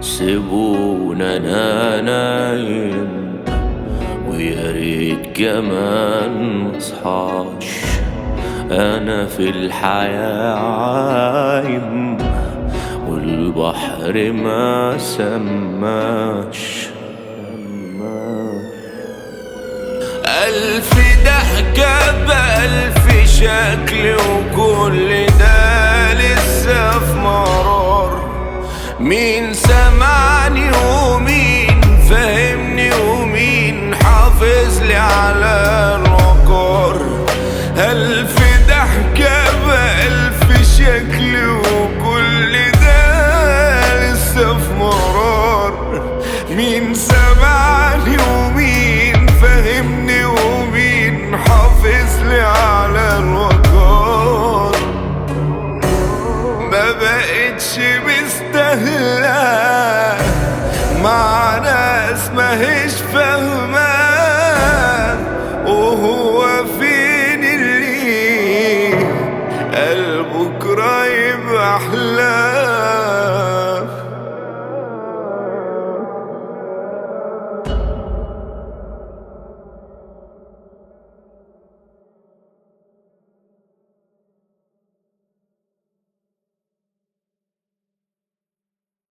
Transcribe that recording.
سيبونا انا نايم ويا ريت كمان مصحاش انا في الحياة عايم والبحر ما سماش ألف ضحكة بألف شكل وكل ده لسه في مرار مين سمعني ومين فهمني ومين حافظ لي على الوقار ألف ضحكة بألف شكل وكل ده لسه في مرار مين سمعني ومين فهمني ومين حافظ لي على الوقار ما بقتش مستاهل